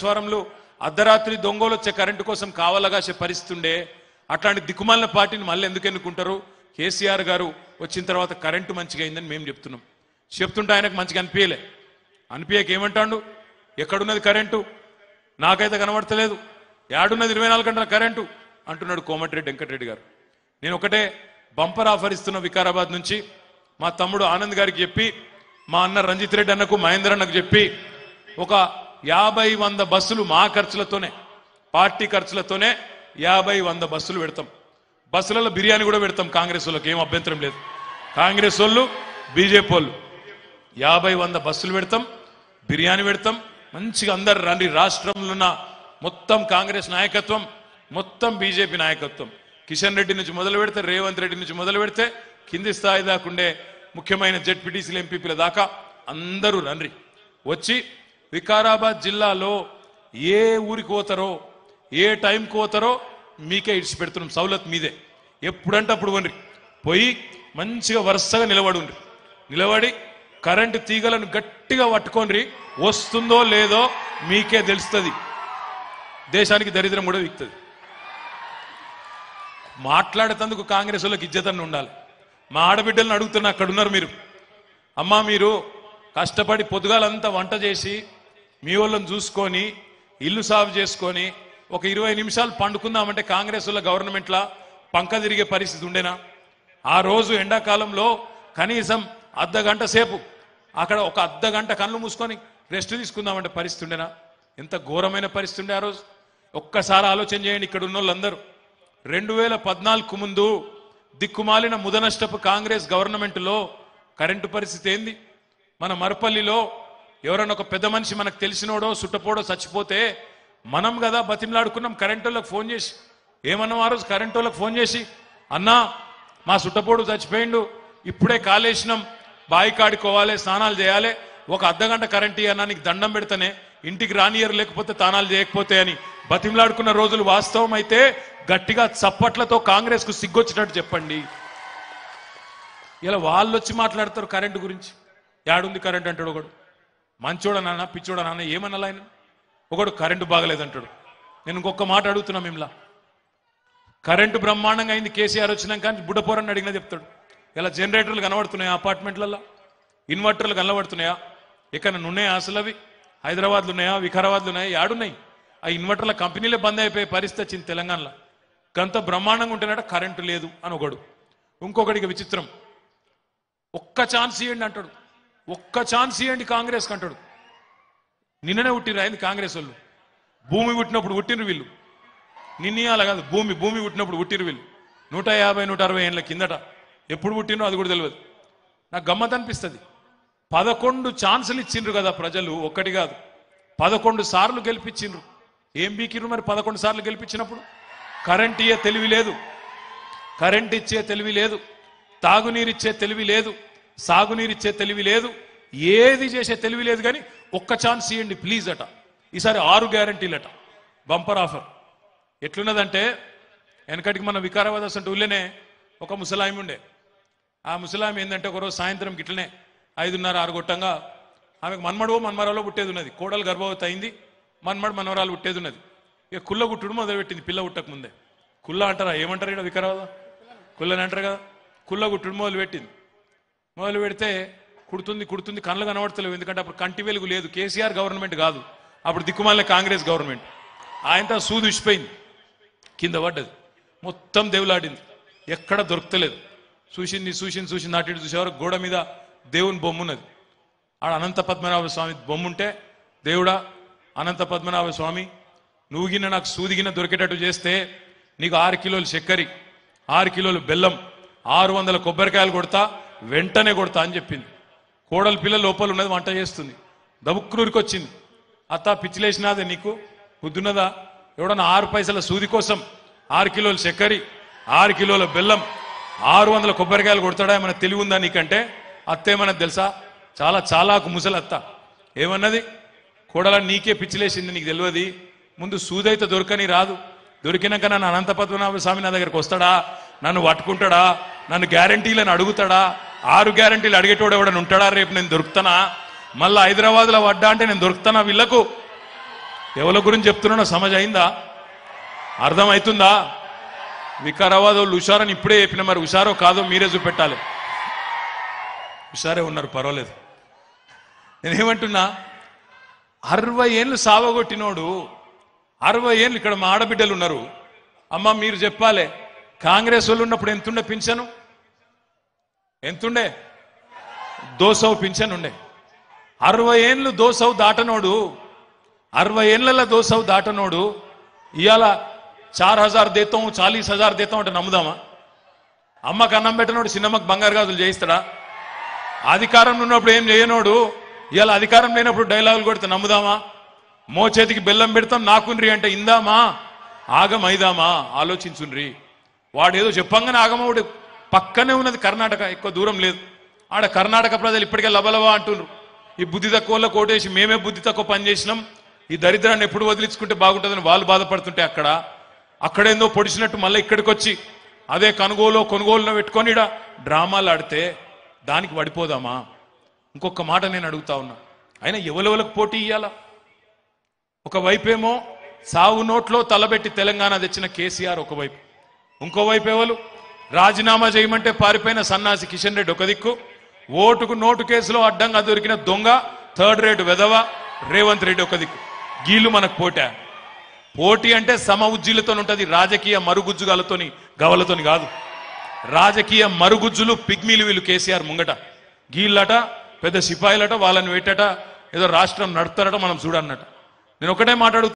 లక్ష్వారంలో అర్ధరాత్రి దొంగలు వచ్చే కరెంటు కోసం కావాలగాసే పరిస్థితి ఉండే అట్లాంటి దిక్కుమాలిన పార్టీని మళ్ళీ ఎందుకు ఎన్నుకుంటారు కేసీఆర్ గారు వచ్చిన తర్వాత కరెంటు మంచిగా అయిందని మేము చెప్తున్నాం చెప్తుంటే ఆయనకు మంచిగా అనిపించలే అనిపించక ఏమంటాడు ఎక్కడున్నది కరెంటు నాకైతే కనబడతలేదు యాడున్నది ఇరవై నాలుగు గంటల కరెంటు అంటున్నాడు కోమటిరెడ్డి వెంకటరెడ్డి గారు నేను ఒకటే బంపర్ ఆఫర్ ఇస్తున్న వికారాబాద్ నుంచి మా తమ్ముడు ఆనంద్ గారికి చెప్పి మా అన్న రంజిత్ రెడ్డి అన్నకు మహేందర్ అన్నకు చెప్పి ఒక యాభై వంద బస్సులు మా ఖర్చులతోనే పార్టీ ఖర్చులతోనే యాభై వంద బస్సులు పెడతాం బస్సులలో బిర్యానీ కూడా పెడతాం కాంగ్రెస్ వాళ్ళకి ఏం అభ్యంతరం లేదు కాంగ్రెస్ వాళ్ళు బీజేపీ వాళ్ళు యాభై వంద బస్సులు పెడతాం బిర్యానీ పెడతాం మంచిగా అందరు రండి రాష్ట్రంలో ఉన్న మొత్తం కాంగ్రెస్ నాయకత్వం మొత్తం బీజేపీ నాయకత్వం కిషన్ రెడ్డి నుంచి మొదలు పెడితే రేవంత్ రెడ్డి నుంచి మొదలు పెడితే కింది స్థాయి దాకా ఉండే ముఖ్యమైన జెడ్పీటీసీలు ఎంపీపీల దాకా అందరూ రండి వచ్చి వికారాబాద్ జిల్లాలో ఏ ఊరికి పోతారో ఏ టైంకి పోతారో మీకే ఇడిచి పెడుతున్నాం సౌలత్ మీదే ఎప్పుడంటే అప్పుడు వండ్రి పోయి మంచిగా వరుసగా నిలబడి ఉండ్రి నిలబడి కరెంటు తీగలను గట్టిగా పట్టుకోండి వస్తుందో లేదో మీకే తెలుస్తుంది దేశానికి దరిద్రం కూడా వీక్తుంది మాట్లాడేటందుకు కాంగ్రెస్ వాళ్ళకి ఇజ్జతన్ని ఉండాలి మా ఆడబిడ్డలను అడుగుతున్నా అక్కడ ఉన్నారు మీరు అమ్మా మీరు కష్టపడి పొద్దుగాలంతా వంట చేసి మీ వాళ్ళని చూసుకొని ఇల్లు సాగు చేసుకొని ఒక ఇరవై నిమిషాలు పండుకుందామంటే కాంగ్రెస్ వాళ్ళ గవర్నమెంట్లా పంక తిరిగే పరిస్థితి ఉండేనా ఆ రోజు ఎండాకాలంలో కనీసం అర్ధ గంట సేపు అక్కడ ఒక అర్ధ గంట కళ్ళు మూసుకొని రెస్ట్ తీసుకుందామంటే పరిస్థితి ఉండేనా ఎంత ఘోరమైన పరిస్థితి ఉండే ఆ రోజు ఒక్కసారి ఆలోచన చేయండి ఇక్కడ ఉన్న వాళ్ళందరూ రెండు వేల పద్నాలుగు ముందు దిక్కుమాలిన ముదనష్టపు కాంగ్రెస్ గవర్నమెంట్లో కరెంటు పరిస్థితి ఏంది మన మరపల్లిలో ఎవరైనా ఒక పెద్ద మనిషి మనకు తెలిసినోడో సుట్టపోడో చచ్చిపోతే మనం కదా బతిమలాడుకున్నాం కరెంటు వాళ్ళకి ఫోన్ చేసి ఏమన్నాం ఆ రోజు కరెంటు వాళ్ళకి ఫోన్ చేసి అన్నా మా సుట్టపోడు చచ్చిపోయిండు ఇప్పుడే కాలేసినాం బాయి కాడుకోవాలి స్నానాలు చేయాలి ఒక అర్ధగంట కరెంట్ ఇయ్యన్నా నీకు దండం పెడతానే ఇంటికి రానియరు లేకపోతే తానాలు చేయకపోతే అని బతిమలాడుకున్న రోజులు వాస్తవం అయితే గట్టిగా చప్పట్లతో కాంగ్రెస్ కు సిగ్గొచ్చినట్టు చెప్పండి ఇలా వాళ్ళు వచ్చి మాట్లాడతారు కరెంటు గురించి యాడుంది కరెంట్ అంటాడు ఒకడు మంచోడనా పిచ్చోడనా ఏమన్నా ఆయన ఒకడు కరెంటు బాగలేదంటాడు నేను ఇంకొక మాట అడుగుతున్నా మిమ్మల్ని కరెంటు బ్రహ్మాండంగా అయింది కేసీఆర్ వచ్చినాక కానీ బుడ్డపోరని అడిగినా చెప్తాడు ఇలా జనరేటర్లు కనబడుతున్నాయా అపార్ట్మెంట్లలో ఇన్వర్టర్లు కనబడుతున్నాయా ఇక్కడ ఉన్నాయా అసలు అవి హైదరాబాద్లో ఉన్నాయా వికారాబాద్లో ఉన్నాయా యాడున్నాయి ఆ ఇన్వర్టర్ల కంపెనీలే బంద్ అయిపోయే పరిస్థితి వచ్చింది తెలంగాణలో గంత బ్రహ్మాండంగా ఉంటేనట కరెంటు లేదు అని ఒకడు ఇంకొకడికి విచిత్రం ఒక్క ఛాన్స్ ఇవ్వండి అంటాడు ఒక్క ఛాన్స్ ఇవ్వండి కాంగ్రెస్ అంటాడు నిన్ననే పుట్టిరు అయింది కాంగ్రెస్ వాళ్ళు భూమి పుట్టినప్పుడు పుట్టిరు వీళ్ళు నిన్నయాల కాదు భూమి భూమి పుట్టినప్పుడు పుట్టిరు వీళ్ళు నూట యాభై నూట అరవై ఏళ్ళ కిందట ఎప్పుడు పుట్టినో అది కూడా తెలియదు నాకు గమ్మత్ అనిపిస్తుంది పదకొండు ఛాన్సులు ఇచ్చిండ్రు కదా ప్రజలు ఒక్కటి కాదు పదకొండు సార్లు గెలిపించిండ్రు ఏం బీకిరు మరి పదకొండు సార్లు గెలిపించినప్పుడు కరెంట్ ఇయ్యే తెలివి లేదు కరెంట్ ఇచ్చే తెలివి లేదు తాగునీరిచ్చే తెలివి లేదు సాగునీరిచ్చే తెలివి లేదు ఏది చేసే తెలివి లేదు కానీ ఒక్క ఛాన్స్ ఇవ్వండి ప్లీజ్ అట ఈసారి ఆరు గ్యారంటీలట బంపర్ ఆఫర్ ఎట్లున్నదంటే వెనకటికి మన వికారాబాద్ అసలు ఊళ్ళోనే ఒక ముసలాయం ఉండే ఆ ముసలాం ఏంటంటే ఒకరోజు సాయంత్రం గిట్లనే ఐదున్నర ఆరు గొట్టంగా ఆమెకు మన్మడో మన్మరాలో పుట్టేది ఉన్నది కోడలు గర్భవతి అయింది మన్మడు మనవరాలు పుట్టేది ఉన్నది ఇక కుల్ల గుట్టుడు మొదలుపెట్టింది పిల్ల పుట్టక ముందే కుల్ల అంటారా ఏమంటారు ఇక్కడ వికారాబాద్ కుల్లని అంటారు కదా కుల్ల గుట్టుడు మొదలు పెట్టింది మొదలు పెడితే కుడుతుంది కుడుతుంది కళ్ళు కనబడతలేవు ఎందుకంటే అప్పుడు కంటి వెలుగు లేదు కేసీఆర్ గవర్నమెంట్ కాదు అప్పుడు దిక్కుమాలిన కాంగ్రెస్ గవర్నమెంట్ ఆయనతో సూది ఉసిపోయింది కింద పడ్డది మొత్తం దేవులాడింది ఎక్కడ దొరకలేదు చూసింది చూసింది చూసింది అటు ఇటు చూసేవారు గోడ మీద దేవుని బొమ్మ ఉన్నది ఆడ అనంత పద్మనాభ స్వామి బొమ్మ ఉంటే దేవుడా అనంత పద్మనాభ స్వామి నువ్వు గిన్నె నాకు సూదిగిన దొరికేటట్టు చేస్తే నీకు ఆరు కిలోలు చక్కెర ఆరు కిలోలు బెల్లం ఆరు వందల కొబ్బరికాయలు కొడతా వెంటనే కొడతా అని చెప్పింది కోడలు పిల్ల లోపల ఉన్నది వంట చేస్తుంది దబుక్కునూరికి వచ్చింది అత్త పిచ్చిలేసినాదే నీకు బుద్ధున్నదా ఎవడన్నా ఆరు పైసల సూది కోసం ఆరు కిలోల చక్కెర ఆరు కిలోల బెల్లం ఆరు వందల కొబ్బరికాయలు కొడతాడా ఏమైనా తెలివి ఉందా నీకంటే అత్త ఏమన్నా తెలుసా చాలా చాలాకు ముసలి అత్త ఏమన్నది కోడల నీకే పిచ్చిలేసింది నీకు తెలియదు ముందు సూదైతే దొరకని రాదు దొరికినాక నన్ను అనంత పద్మనాభ స్వామి నా దగ్గరకు వస్తాడా నన్ను పట్టుకుంటాడా నన్ను గ్యారంటీలను అడుగుతాడా ఆరు గ్యారంటీలు అడిగేటోడు ఎవడని ఉంటాడా రేపు నేను దొరుకుతానా మళ్ళా హైదరాబాద్లో పడ్డా అంటే నేను దొరుకుతానా వీళ్ళకు ఎవరి గురించి చెప్తున్నా సమజ్ అయిందా అర్థమవుతుందా వికారాబాద్ వాళ్ళు హుషారని ఇప్పుడే చెప్పిన మరి హుషారో కాదో మీరే చూపెట్టాలి హుషారే ఉన్నారు పర్వాలేదు నేనేమంటున్నా అరవై ఏళ్ళు సావగొట్టినోడు అరవై ఏళ్ళు ఇక్కడ మా ఆడబిడ్డలు ఉన్నారు అమ్మ మీరు చెప్పాలి కాంగ్రెస్ వాళ్ళు ఉన్నప్పుడు ఎంతుండే పింఛను ఎంతుండే దోసవు పింఛన్ ఉండే అరవై ఏళ్ళు దోసవు దాటనోడు అరవై ఏళ్ళ దోసవు దాటనోడు ఇవాళ చార్ హజార్ దేతాం చాలీస్ హజార్ దేతాం అంటే నమ్ముదామా అమ్మకు అన్నం పెట్టనోడు చిన్నమ్మకు బంగారు గాజులు చేయిస్తాడా అధికారంలో ఉన్నప్పుడు ఏం చేయనోడు ఇవాళ అధికారం లేనప్పుడు డైలాగులు కొడితే నమ్ముదామా మో చేతికి బెల్లం పెడతాం నాకుండ్రి అంటే ఇందామా ఆగమైదామా ఆలోచించుండ్రి వాడు ఏదో చెప్పంగానే ఆగమవుడు పక్కనే ఉన్నది కర్ణాటక ఎక్కువ దూరం లేదు ఆడ కర్ణాటక ప్రజలు ఇప్పటికే లబలబా అంటున్నారు ఈ బుద్ధి తక్కువ కోటేసి మేమే బుద్ధి తక్కువ పని చేసినాం ఈ దరిద్రాన్ని ఎప్పుడు వదిలించుకుంటే బాగుంటుందని వాళ్ళు బాధపడుతుంటే అక్కడ అక్కడేందో పొడిచినట్టు మళ్ళీ ఇక్కడికి వచ్చి అదే కొనుగోలు కొనుగోలులో పెట్టుకొని ఈడ డ్రామాలు ఆడితే దానికి పడిపోదామా ఇంకొక మాట నేను అడుగుతా ఉన్నా అయినా ఎవరెవరికి పోటీ ఇయ్యాలా ఒకవైపేమో సాగు నోట్లో తలబెట్టి తెలంగాణ తెచ్చిన కేసీఆర్ ఒకవైపు ఇంకోవైపు ఎవరు రాజీనామా చేయమంటే పారిపోయిన సన్నాసి కిషన్ రెడ్డి ఒక దిక్కు ఓటుకు నోటు కేసులో అడ్డంగా దొరికిన దొంగ థర్డ్ రేటు వెధవ రేవంత్ రెడ్డి ఒక దిక్కు గీళ్ళు మనకు పోటా పోటీ అంటే సమ ఉజ్జీలతో ఉంటది రాజకీయ మరుగుజ్జుగాలతోని గవలతోని కాదు రాజకీయ మరుగుజ్జులు పిగ్మీలు వీళ్ళు కేసీఆర్ ముంగట గీళ్ళట పెద్ద సిపాయిలట వాళ్ళని పెట్టట ఏదో రాష్ట్రం నడుపుతారట మనం చూడన్నట నేను ఒకటే మాట్లాడు